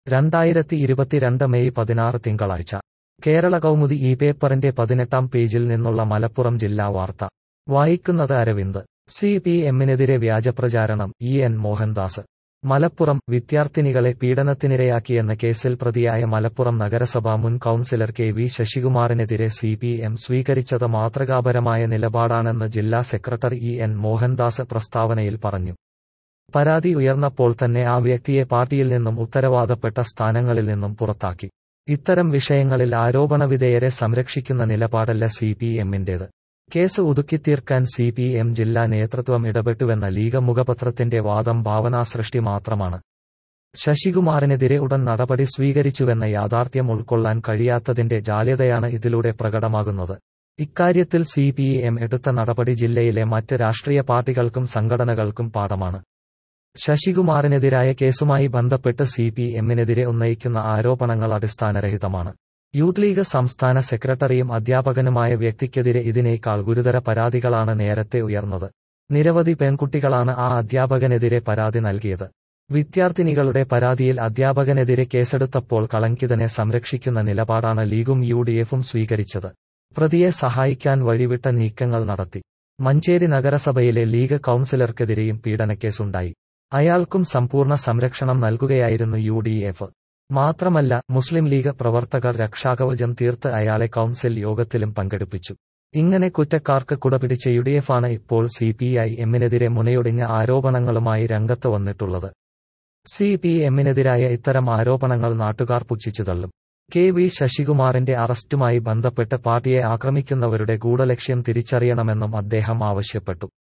രണ്ടായിരത്തി ഇരുപത്തിരണ്ട് മെയ് പതിനാറ് തിങ്കളാഴ്ച കേരള കൗമുദി ഈ പേപ്പറിന്റെ പതിനെട്ടാം പേജിൽ നിന്നുള്ള മലപ്പുറം ജില്ലാ വാർത്ത വായിക്കുന്നത് അരവിന്ദ് സി പി എമ്മിനെതിരെ വ്യാജപ്രചാരണം ഇ എൻ മോഹൻദാസ് മലപ്പുറം വിദ്യാർത്ഥിനികളെ പീഡനത്തിനിരയാക്കിയെന്ന കേസിൽ പ്രതിയായ മലപ്പുറം നഗരസഭ മുൻ കൌൺസിലർ കെ വി ശശികുമാറിനെതിരെ സി പി എം സ്വീകരിച്ചത് മാതൃകാപരമായ നിലപാടാണെന്ന് ജില്ലാ സെക്രട്ടറി ഇ എൻ മോഹൻദാസ് പ്രസ്താവനയിൽ പറഞ്ഞു പരാതി ഉയർന്നപ്പോൾ തന്നെ ആ വ്യക്തിയെ പാർട്ടിയിൽ നിന്നും ഉത്തരവാദപ്പെട്ട സ്ഥാനങ്ങളിൽ നിന്നും പുറത്താക്കി ഇത്തരം വിഷയങ്ങളിൽ ആരോപണവിധേയരെ സംരക്ഷിക്കുന്ന നിലപാടല്ല സി പി എമ്മിന്റേത് കേസ് ഒതുക്കിത്തീർക്കാൻ സി പി എം ജില്ലാ നേതൃത്വം ഇടപെട്ടുവെന്ന ലീഗ് മുഖപത്രത്തിന്റെ വാദം ഭാവനാസൃഷ്ടി മാത്രമാണ് ശശികുമാറിനെതിരെ ഉടൻ നടപടി സ്വീകരിച്ചുവെന്ന യാഥാർത്ഥ്യം ഉൾക്കൊള്ളാൻ കഴിയാത്തതിന്റെ ജാള്യതയാണ് ഇതിലൂടെ പ്രകടമാകുന്നത് ഇക്കാര്യത്തിൽ സി പി എം എടുത്ത നടപടി ജില്ലയിലെ മറ്റ് രാഷ്ട്രീയ പാർട്ടികൾക്കും സംഘടനകൾക്കും പാഠമാണ് ശശികുമാറിനെതിരായ കേസുമായി ബന്ധപ്പെട്ട് സി പി എമ്മിനെതിരെ ഉന്നയിക്കുന്ന ആരോപണങ്ങൾ അടിസ്ഥാനരഹിതമാണ് യൂത്ത് ലീഗ് സംസ്ഥാന സെക്രട്ടറിയും അധ്യാപകനുമായ വ്യക്തിക്കെതിരെ ഇതിനേക്കാൾ ഗുരുതര പരാതികളാണ് നേരത്തെ ഉയർന്നത് നിരവധി പെൺകുട്ടികളാണ് ആ അധ്യാപകനെതിരെ പരാതി നൽകിയത് വിദ്യാർത്ഥിനികളുടെ പരാതിയിൽ അധ്യാപകനെതിരെ കേസെടുത്തപ്പോൾ കളങ്കിതനെ സംരക്ഷിക്കുന്ന നിലപാടാണ് ലീഗും യു ഡി എഫും സ്വീകരിച്ചത് പ്രതിയെ സഹായിക്കാൻ വഴിവിട്ട നീക്കങ്ങൾ നടത്തി മഞ്ചേരി നഗരസഭയിലെ ലീഗ് കൌൺസിലർക്കെതിരെയും പീഡനക്കേസുണ്ടായി അയാൾക്കും സമ്പൂർണ്ണ സംരക്ഷണം നൽകുകയായിരുന്നു യു ഡി എഫ് മാത്രമല്ല മുസ്ലിം ലീഗ് പ്രവർത്തകർ രക്ഷാകവചം തീർത്ത് അയാളെ കൌൺസിൽ യോഗത്തിലും പങ്കെടുപ്പിച്ചു ഇങ്ങനെ കുറ്റക്കാർക്ക് കുടപിടിച്ച യു ഡി എഫാണ് ഇപ്പോൾ സി പി ഐ എമ്മിനെതിരെ മുനയൊടിഞ്ഞ ആരോപണങ്ങളുമായി രംഗത്ത് വന്നിട്ടുള്ളത് സി പി എമ്മിനെതിരായ ഇത്തരം ആരോപണങ്ങൾ നാട്ടുകാർ പുച്ഛിച്ചു തള്ളും കെ വി ശശികുമാറിന്റെ അറസ്റ്റുമായി ബന്ധപ്പെട്ട് പാർട്ടിയെ ആക്രമിക്കുന്നവരുടെ ഗൂഢലക്ഷ്യം തിരിച്ചറിയണമെന്നും അദ്ദേഹം ആവശ്യപ്പെട്ടു